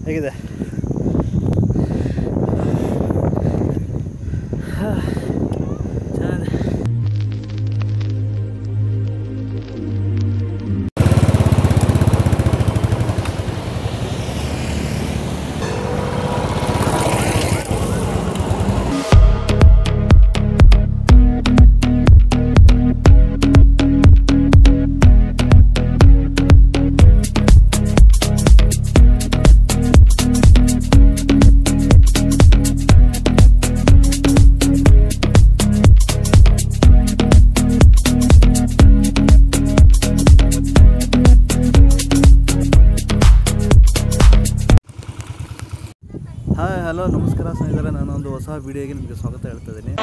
ಹೇಗಿದೆ ಚೆನ್ನಾಗಿದೆ hi hello ನಮಸ್ಕಾರ ಸ್ನೇಹಿತರೆ ನಾನೊಂದು ಹೊಸ ವಿಡಿಯೋಗೆ ನಿಮಗೆ ಸ್ವಾಗತ ಹೇಳ್ತಾ ಇದ್ದೀನಿ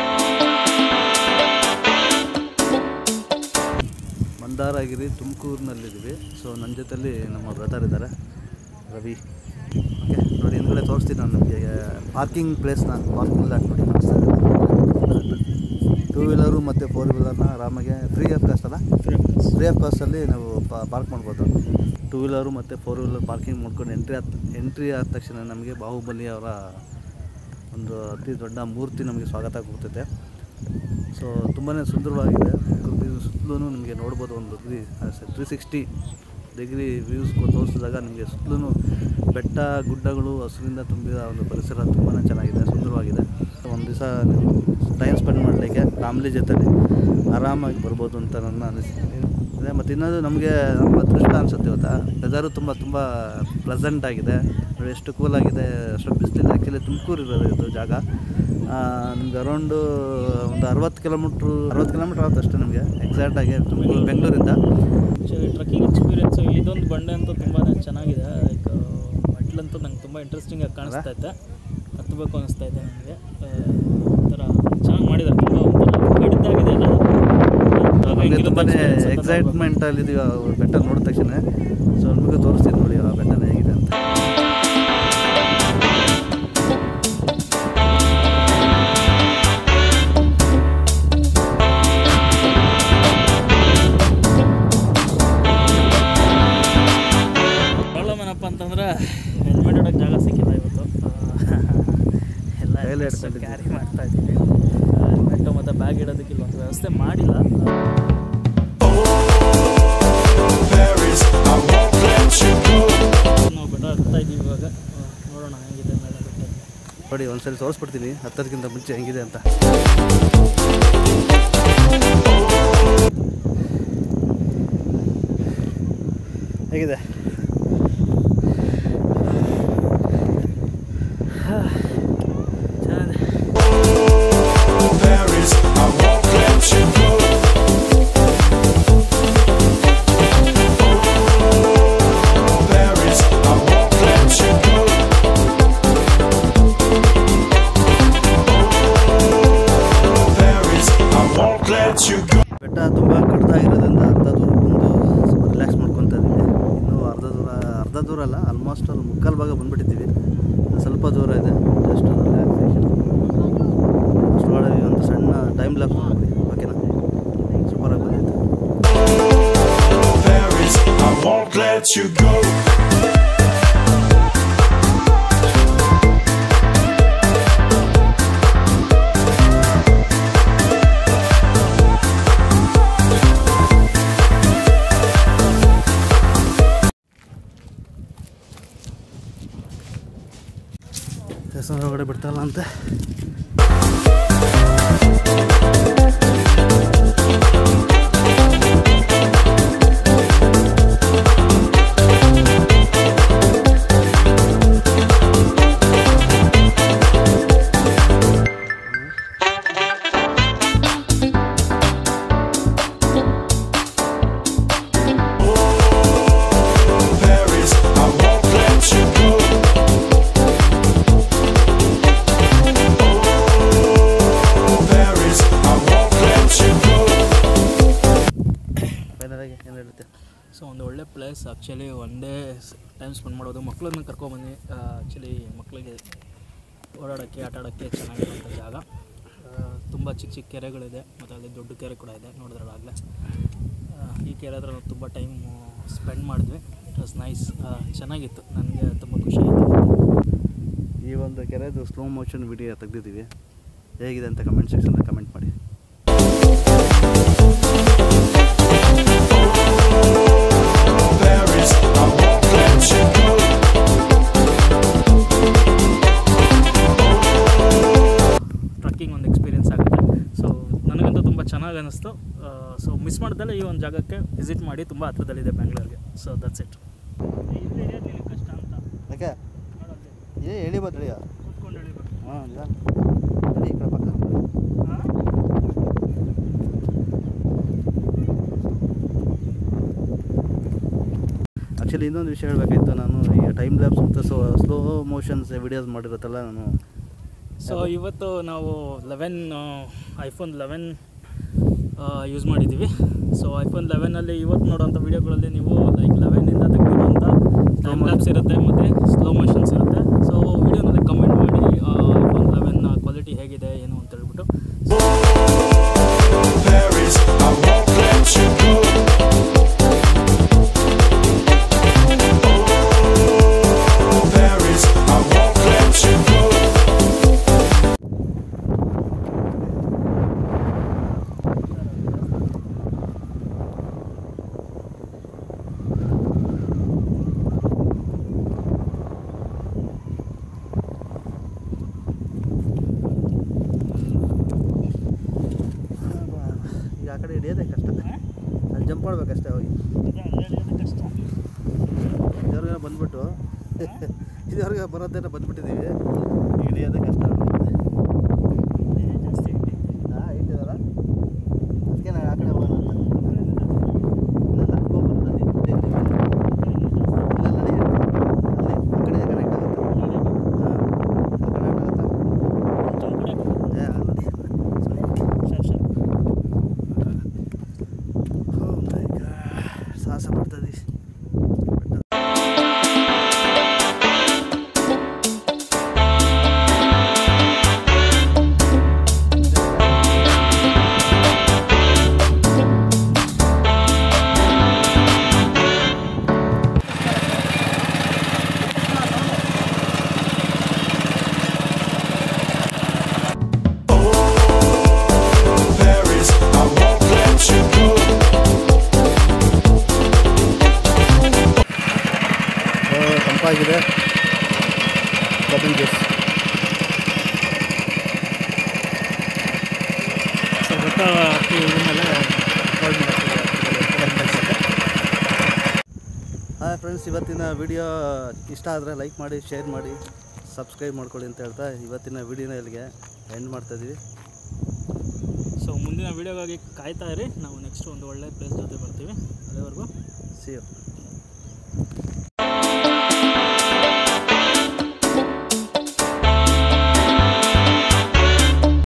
ಮಂದಾರಗಿರಿ ತುಮಕೂರಿನಲ್ಲಿದ್ದೀವಿ ಸೊ ನನ್ನ ಜೊತೆಲಿ ನಮ್ಮ ಬ್ರದರ್ ಇದ್ದಾರೆ ರವಿ ಓಕೆ ನೋಡಿ ಹಿಂದ್ಗಡೆ ತೋರಿಸ್ತೀನಿ ನಾನು ನಿಮಗೆ ಪಾರ್ಕಿಂಗ್ ಪ್ಲೇಸ್ನ ಪಾರ್ಕಿಂಗ್ ಲಾಟ್ ನೋಡಿ ಕಾಣಿಸ್ತಾ ಇದೆ ಟೂ ವೀಲರು ಮತ್ತು ಫೋರ್ ವೀಲರ್ನ ಆರಾಮಾಗೆ ಫ್ರೀ ಆಫ್ ಕಾಸ್ಟ್ ಅಲ್ಲ ಫ್ರೀ ಆಫ್ ಕಾಸ್ಟಲ್ಲಿ ನಾವು ಪಾರ್ಕ್ ಮಾಡ್ಬೋದು ಟೂ ವೀಲರು ಮತ್ತು ಫೋರ್ ವೀಲರ್ ಪಾರ್ಕಿಂಗ್ ಮಾಡ್ಕೊಂಡು ಎಂಟ್ರಿ ಆದ ಎಂಟ್ರಿ ಆದ ತಕ್ಷಣ ನಮಗೆ ಬಾಹುಬಲಿ ಅವರ ಒಂದು ಅತಿ ದೊಡ್ಡ ಮೂರ್ತಿ ನಮಗೆ ಸ್ವಾಗತ ಕೊಡ್ತೈತೆ ಸೊ ತುಂಬಾ ಸುಂದರವಾಗಿದೆ ಸುತ್ತಲೂ ನಿಮಗೆ ನೋಡ್ಬೋದು ಒಂದು three three sixty degree views ತೋರಿಸಿದಾಗ ನಿಮಗೆ ಸುತ್ತಲೂ ಬೆಟ್ಟ ಗುಡ್ಡಗಳು ಹಸುವಿಂದ ತುಂಬಿದ ಒಂದು ಪರಿಸರ ತುಂಬಾ ಚೆನ್ನಾಗಿದೆ ಸುಂದರವಾಗಿದೆ ಒಂದು ದಿವಸ ನೀವು ಟೈಮ್ ಸ್ಪೆಂಡ್ ಮಾಡಲಿಕ್ಕೆ ಫ್ಯಾಮ್ಲಿ ಜೊತೆಲಿ ಆರಾಮಾಗಿ ಬರ್ಬೋದು ಅಂತ ನನ್ನ ಅನಿಸಿಕೆ ಅದೇ ಮತ್ತು ಇನ್ನೊಂದು ನಮಗೆ ನಮ್ಮ ಅದೃಷ್ಟ ಅನಿಸುತ್ತೆ ಇವತ್ತಾ ವೆದರು ತುಂಬ ತುಂಬ ಪ್ಲೆಸೆಂಟ್ ಆಗಿದೆ ನೋಡಿ ಎಷ್ಟು ಕೂಲ್ ಆಗಿದೆ ಅಷ್ಟು ಬಿಸಿಲಿಲ್ಲ ಆ್ಯಕ್ಚುಲಿ ತುಮಕೂರು ಇರೋದು ಇದು ಜಾಗ ನಿಮ್ಗೆ ಅರೌಂಡು ಒಂದು ಅರವತ್ತು ಕಿಲೋಮೀಟ್ರು ಅರವತ್ತು ಕಿಲೋಮೀಟ್ರ್ ಆಗುತ್ತೆ ಅಷ್ಟೇ ನಮಗೆ ಎಕ್ಸಾಕ್ಟಾಗಿ ತುಮಕೂರು ಬೆಂಗಳೂರಿಂದ ಆ್ಯಕ್ಚುಲಿ ಟ್ರಕ್ಕಿಂಗ್ ಎಕ್ಸ್ಪೀರಿಯನ್ಸು ಇದೊಂದು ಬಂಡೆ ಅಂತೂ ತುಂಬಾ ಚೆನ್ನಾಗಿದೆ ಲೈಕ್ ಮೆಟ್ಲಂತೂ ನಂಗೆ ತುಂಬ ಇಂಟ್ರೆಸ್ಟಿಂಗ್ ಆಗಿ ಕಾಣಿಸ್ತಾ ಇತ್ತೆ ಹತ್ತಬೇಕು ಅನಿಸ್ತಾ ಇದೆ ನನಗೆ ಒಂಥರ ಚೆನ್ನಾಗಿ ಮಾಡಿದ್ದಾರೆ ತುಂಬ ಒಂಥರ ಕಡಿತಾಗಿದೆ ಎಲ್ಲ ಆಗ ನಮಗೆ ಹೆಂಗಿರುತ್ತೆ ತುಂಬಾ experience ಅಂತ ನೋಡ್ಬೇಕು. ಎಕ್ಸೈಟ್ಮೆಂಟಲ್ಲಿದ್ದೀವಿ ಆ ಬೆಟ್ಟ ನೋಡಿದ ತಕ್ಷಣ ಸೊ ನಿಮಗೆ ತೋರಿಸ್ತೀನಿ ನೋಡಿ ಆ ಬೆಟ್ಟನ ಹೇಗಿದೆ ಅಂತ ಪ್ರಾಬ್ಲಮ್ ಏನಪ್ಪ ಅಂತಂದರೆ ಹೆಲ್ಮೆಟ್ ಇಡೋಕ್ಕೆ ಜಾಗ ಸಿಕ್ಕಿಲ್ಲ ಇವತ್ತು ಆ, ಎಲ್ಲ ಕೈಲೇ ಹಿಡ್ಕೊಂಡಿದ್ದೀವಿ. ಕ್ಯಾರಿ ಮಾಡ್ತಾ ಇದ್ದೀವಿ ಹೆಲ್ಮೆಟ್ಟು ಮತ್ತು ಬ್ಯಾಗ್ ಇಡೋದಕ್ಕೆ ಇಲ್ಲೊಂದು ವ್ಯವಸ್ಥೆ ಮಾಡಿಲ್ಲ Paris, I won't let you go. ನಾವು ಬೆಟ್ಟ ಹತ್ತಾ ಇದ್ದೀವಿ ಇವಾಗ ಆ, ನೋಡೋಣ ಹೆಂಗಿದೆ ಮೇಲೆ ಬೆಟ್ಟ ನೋಡಿ ಒಂದ್ಸರಿ ತೋರಿಸ್ಬಿಡ್ತೀನಿ ಹತ್ತೋದಕ್ಕಿಂತ ಮುಂಚೆ ಹೆಂಗಿದೆ ಅಂತ ಹೇಗಿದೆ ಚೆನ್ನಾಗಿದೆ Paris, I won't let you go. Paris, I won't let you go. Paris, I won't let you go. ಬೆಟ್ಟ ತುಂಬ ಕಡ್ದಾಗಿರೋದ್ರಿಂದ ಅರ್ಧ ದೂರ ಬಂದು ಸ್ವಲ್ಪ ರಿಲ್ಯಾಕ್ಸ್ ಮಾಡ್ಕೊತಾ ಇದ್ದೀವಿ ಇನ್ನೂ ಅರ್ಧ ದೂರ ಅರ್ಧ ದೂರ ಅಲ್ಲ ಆಲ್ಮೋಸ್ಟ್ ಅಲ್ಲಿ ಮುಕ್ಕಾಲು ಭಾಗ ಬಂದುಬಿಟ್ಟಿದ್ದೀವಿ ಸ್ವಲ್ಪ ದೂರ ಇದೆ ಜಸ್ಟ್ ರಿಲ್ಯಾಕ್ಸೇಷನ್ ಅಷ್ಟರೊಳಗೆ ಒಂದು ಸಣ್ಣ ಟೈಮ್ ಲ್ಯಾಪ್ಸ್ ಮಾಡ್ಬಿಡಿ ಓಕೆನಾ ಸೂಪರಾಗಿ ಬಂದಿತ್ತು Paris, I won't let you go. ದೇವಸ್ಥಾನದ ಒಳಗಡೆ ಬಿಡ್ತಾರಲ್ಲ ಅಂತ Paris, I won't let you go. Paris, I won't let you go. ಫೈನಲಾಗಿ ಏನು ಹೇಳುತ್ತೆ ಸೊ ಒಂದು ಒಳ್ಳೆ place actually one day time spend ಮಾಡೋದು ಮಕ್ಕಳನ್ನ ಕರ್ಕೊಬಂದು ಆ್ಯಕ್ಚುಲಿ ಮಕ್ಕಳಿಗೆ ಓಡಾಡೋಕ್ಕೆ ಆಟ ಆಡೋಕ್ಕೆ ಚೆನ್ನಾಗಿರುವಂಥ ಜಾಗ ತುಂಬ ಚಿಕ್ಕ ಚಿಕ್ಕ ಕೆರೆಗಳಿದೆ ಮತ್ತು ಅಲ್ಲಿ ದೊಡ್ಡ ಕೆರೆ ಕೂಡ ಇದೆ ನೋಡಿದ್ರಲ್ಲ ಆಗಲೇ ಈ ಕೆರೆ ಹತ್ರ ನಾವು ತುಂಬ ಟೈಮ್ ಸ್ಪೆಂಡ್ ಮಾಡಿದ್ವಿ ವಾಸ್ ನೈಸ್ ಚೆನ್ನಾಗಿತ್ತು ನನಗೆ ತುಂಬ ಖುಷಿ ಆಯಿತು ಈ ಒಂದು ಕೆರೆದು ಸ್ಲೋ ಮೋಷನ್ ವಿಡಿಯೋ ತೆಗ್ದಿದ್ದೀವಿ ಹೇಗಿದೆ ಅಂತ ಕಮೆಂಟ್ ಸೆಕ್ಷನಲ್ಲಿ ಕಮೆಂಟ್ ಮಾಡಿ Paris, I won't let you go. Trekking ಒಂದು ಎಕ್ಸ್ಪೀರಿಯನ್ಸ್ ಆಗುತ್ತೆ ಸೊ ನನಗಂತೂ ತುಂಬ ಚೆನ್ನಾಗಿ ಅನ್ನಿಸ್ತು ಸೊ ಮಿಸ್ ಮಾಡ್ದಲ್ಲೇ ಈ ಒಂದು ಜಾಗಕ್ಕೆ ವಿಸಿಟ್ ಮಾಡಿ ತುಂಬ ಹತ್ರದಲ್ಲಿದೆ ಬ್ಯಾಂಗ್ಳೂರ್ಗೆ ಸೊ ದಟ್ಸ್ ಇಟ್ ಕಷ್ಟ ಅಂತ ಯಾಕೆ ಏ ಹೇಳಿ ಬದ್ರಿಯ ಕೂತ್ಕೊಂಡು ಹೇಳಿದ್ರು ಹಾಂ ಈ ಕಡೆ ಪಕ್ಕ ಆ್ಯಕ್ಚುಲಿ ಇನ್ನೊಂದು ವಿಷಯ ಹೇಳಬೇಕಾಗಿತ್ತು ನಾನು ಈಗ ಟೈಮ್ ಲ್ಯಾಬ್ಸ್ ಮತ್ತು ಸೊ ಸ್ಲೋ ಮೋಷನ್ಸ್ ವಿಡಿಯೋಸ್ ಮಾಡಿರುತ್ತಲ್ಲ ನಾನು ಸೊ ಇವತ್ತು ನಾವು ಲೆವೆನ್ ಐಫೋನ್ ಲೆವೆನ್ ಯೂಸ್ ಮಾಡಿದ್ದೀವಿ ಸೊ ಐಫೋನ್ ಲೆವೆನಲ್ಲಿ ಇವತ್ತು ನೋಡೋಂಥ ವೀಡಿಯೋಗಳಲ್ಲಿ ನೀವು ಲೈಕ್ ಲೆವೆನಿಂದ ತೆಗೆದಿರುವಂಥ ಟೈಮ್ ಲ್ಯಾಬ್ಸ್ ಇರುತ್ತೆ ಮತ್ತು ಸ್ಲೋ ಮೋಷನ್ಸ್ ಇರುತ್ತೆ ಸೊ ವೀಡಿಯೋನಲ್ಲಿ ಕಮೆಂಟ್ ಮಾಡಿ ಐಫೋನ್ ಲೆವೆನ್ ಕ್ವಾಲಿಟಿ ಹೇಗಿದೆ ಏನು ಅಂತ ಹೇಳ್ಬಿಟ್ಟು Paris, I won't let you go. Paris, I won't let you go. ಈಗ ಆ ಕಡೆ ಹಿಡಿಯೋದೇ ಕಷ್ಟ ಅಲ್ಲಿ ಜಂಪ್ ಮಾಡ್ಬೇಕಷ್ಟೇ ಹೋಗಿ ಕಷ್ಟ ಇದುವರೆಗೆ ಬಂದ್ಬಿಟ್ಟು ಇದುವರೆಗೆ ಬರೋದೇನೋ ಬಂದ್ಬಿಟ್ಟಿದ್ದೀವಿ ಹಿಡಿಯೋದೇ ಕಷ್ಟ ಜಾಸ್ತಿ ಹಾಂ ಇಟ್ಟಿದಾರ ಅದಕ್ಕೆ ನಾನು ಆ ಕಡೆ ಹೋಗೋಣ ಅಂತ ಇಲ್ಲ ಇಲ್ಲ ಹೋಗ್ಬೋದು ಬನ್ನಿ ಇಲ್ಲಿ ಇಲ್ಲಿ ಬನ್ನಿ. ಇಲ್ಲ ನಡಿ ಅಲ್ಲಿ ಆ ಕಡೆ ಕನೆಕ್ಟ್ ಆಗುತ್ತೆ ಹಾಂ ಕನೆಕ್ಟ್ ಆಗುತ್ತಾ ಏ ಅಲ್ಲಿ Oh my God. ಸಾಹಸ ಮಾಡ್ತದೆ Paris, I won't let you go. ತಂಪಾಗಿದೆ ಕಬ್ಬಿನ ಜ್ಯೂಸ್ ಸೊ ಗೊತ್ತಾ ಮೇಲೆ ಹಾಯ್ ಫ್ರೆಂಡ್ಸ್ ಇವತ್ತಿನ ವಿಡಿಯೋ ಇಷ್ಟ ಆದರೆ ಲೈಕ್ ಮಾಡಿ ಶೇರ್ ಮಾಡಿ ಸಬ್ಸ್ಕ್ರೈಬ್ ಮಾಡ್ಕೊಳ್ಳಿ ಅಂತ ಹೇಳ್ತಾ ಇವತ್ತಿನ ವಿಡಿಯೋನ ಇಲ್ಲಿಗೆ ಎಂಡ್ ಮಾಡ್ತಾಯಿದ್ದೀವಿ ಸೊ ಮುಂದಿನ ವೀಡಿಯೋಗಾಗಿ ಕಾಯ್ತಾ ಇರಿ ನಾವು ನೆಕ್ಸ್ಟ್ ಒಂದು ಒಳ್ಳೆ ಪ್ಲೇಸ್ ಜೊತೆ ಬರ್ತೀವಿ ಅಲ್ಲಿವರೆಗೂ ಸಿ ಯು